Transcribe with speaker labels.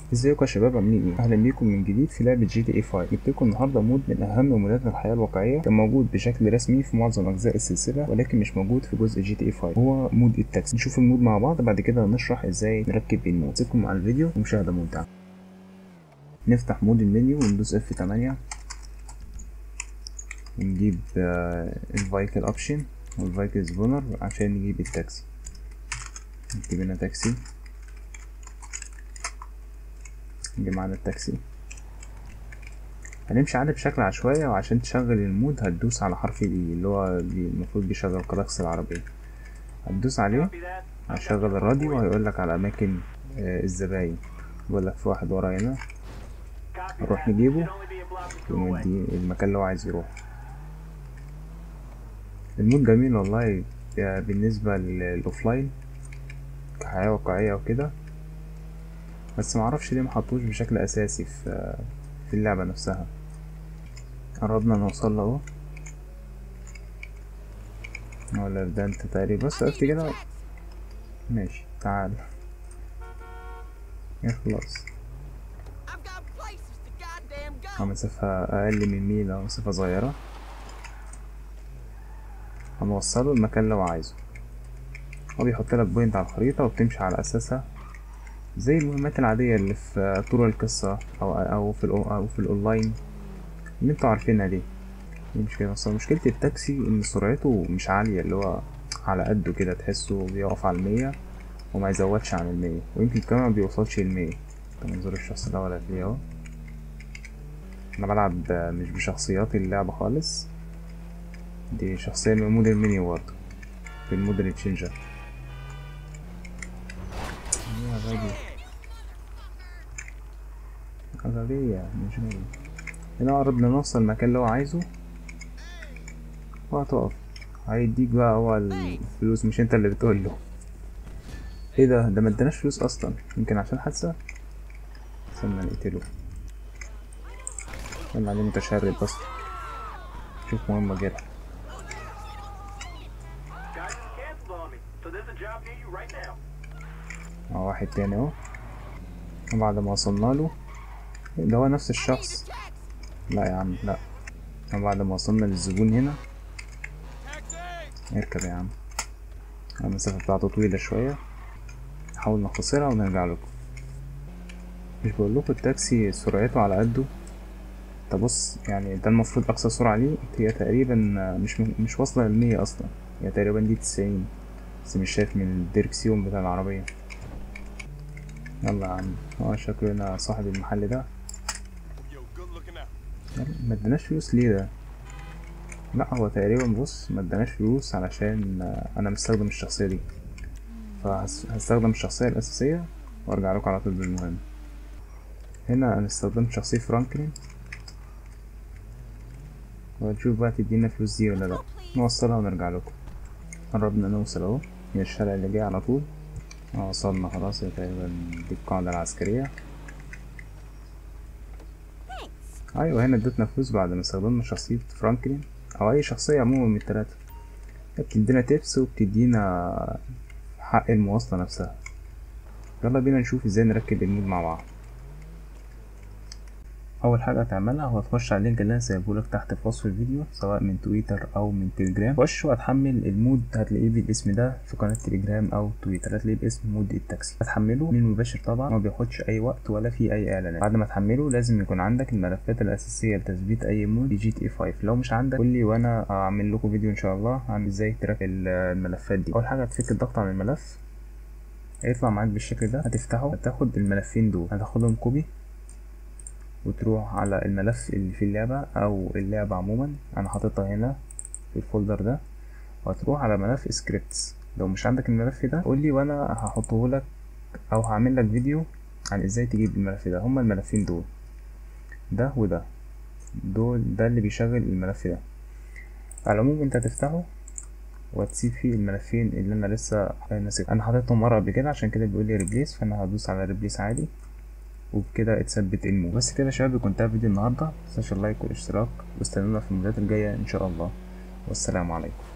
Speaker 1: ازيكم يا شباب عاملين ايه اهلا بيكم من جديد في لعبه جي تي اي 5 جبت لكم النهارده مود من اهم مودات الحياه الواقعيه كان موجود بشكل رسمي في معظم اجزاء السلسله ولكن مش موجود في جزء جي تي اي 5 هو مود التاكسي نشوف المود مع بعض بعد كده نشرح ازاي نركب المود سيبكم مع الفيديو ومشاهده ممتعه نفتح مود المنيو وندوس اف 8 ونجيب الفايكل اوبشن والفايكل سبونر عشان نجيب التاكسي نكتب هنا تاكسي نجي معانا التاكسي هنمشي عليه بشكل عشوائي وعشان تشغل المود هتدوس على حرف الاي اللي هو بي المفروض بيشغل كلاكس العربية هتدوس عليه هيشغل الراديو وهيقولك على أماكن آه الزباين بيقولك في واحد ورا هنا نروح نجيبه ونوديه المكان اللي هو عايز يروح المود جميل والله بالنسبة للأوفلاين كحياة واقعية وكده بس معرفش ليه محطوش بشكل أساسي في في اللعبة نفسها قربنا نوصل له اهو ولا ده انت تقريبا بص وقفت كده ماشي تعال خلاص مسافة أقل من ميل أو مسافة صغيرة هنوصله المكان اللي هو عايزه هو بيحط لك بوينت على الخريطة وبتمشي على أساسها زي المهمات العادية اللي في طول القصة أو أو في أو في الأونلاين اللي انتوا عارفينها دي دي مشكلة بس مشكلة التاكسي إن سرعته مش عالية اللي هو على قده كده تحسه بيقف على المية وما يزودش عن المية ويمكن كمان ما بيوصلش للمية ده منظور الشخص الأول هتلاقيه اهو أنا بلعب مش بشخصيات اللعبة خالص دي شخصية من مود المنيو برضه في المود التشينجر يا غبي غبية مش غبي هنا قربنا نوصل المكان اللي هو عايزه وهتقف هيديك بقى هو الفلوس مش انت اللي بتقول له ايه ده ده مدناش فلوس اصلا يمكن عشان حادثة استنى نقتله استنى عليه متشرد بس شوف مهمة جرح اه واحد تاني اهو وبعد ما وصلنا له ده هو نفس الشخص لا يا عم لا وبعد ما وصلنا للزبون هنا اركب يا عم المسافة بتاعته طويلة شوية نحاول نختصرها ونرجع لكم مش بقول لكم التاكسي سرعته على قده تبص يعني ده المفروض اقصى سرعة ليه هي تقريبا مش مش واصلة للمية اصلا هي تقريبا دي تسعين بس مش شايف من الديركسيون بتاع العربية يلا يا عم هو شكله هنا صاحب المحل ده ما اداناش فلوس ليه ده لا هو تقريبا بص ما اداناش فلوس علشان انا مستخدم الشخصيه دي فهستخدم الشخصيه الاساسيه وارجع لكم على طول بالمهم هنا انا استخدمت شخصيه فرانكلين وهنشوف بقى تدينا فلوس دي ولا لا نوصلها ونرجع لكم قربنا نوصل اهو هي الشارع اللي جاي على طول وصلنا خلاص تقريبا دي القاعدة العسكرية أيوة هنا ادتنا فلوس بعد ما استخدمنا شخصية فرانكلين أو أي شخصية عموما من التلاتة بتدينا تيبس وبتدينا حق المواصلة نفسها يلا بينا نشوف ازاي نركب المود مع بعض اول حاجه هتعملها هو تخش على اللينك اللي انا سايبهولك تحت في وصف الفيديو سواء من تويتر او من تليجرام خش وهتحمل المود هتلاقيه بالاسم ده في قناه تليجرام او تويتر هتلاقيه باسم مود التاكسي هتحمله من مباشر طبعا ما بياخدش اي وقت ولا في اي اعلانات بعد ما تحمله لازم يكون عندك الملفات الاساسيه لتثبيت اي مود جي تي اي 5 لو مش عندك قول لي وانا اعمل لكم فيديو ان شاء الله عن ازاي تركب الملفات دي اول حاجه هتفك الضغط عن الملف هيطلع معاك بالشكل ده هتفتحه هتاخد الملفين دول هتاخدهم كوبي وتروح على الملف اللي في اللعبة أو اللعبة عموما أنا حاططها هنا في الفولدر ده وهتروح على ملف سكريبتس لو مش عندك الملف ده قولي وأنا هحطه لك أو هعمل لك فيديو عن ازاي تجيب الملف ده هما الملفين دول ده وده دول ده اللي بيشغل الملف ده على العموم انت هتفتحه وهتسيب فيه الملفين اللي انا لسه ناسيهم انا حاططهم مره قبل كده عشان كده بيقول لي ريبليس فانا هدوس على ريبليس عادي وبكده اتثبت المو بس كده يا شباب كنت فيديو النهارده متنساش اللايك والاشتراك واستنونا في الفيديوهات الجايه ان شاء الله والسلام عليكم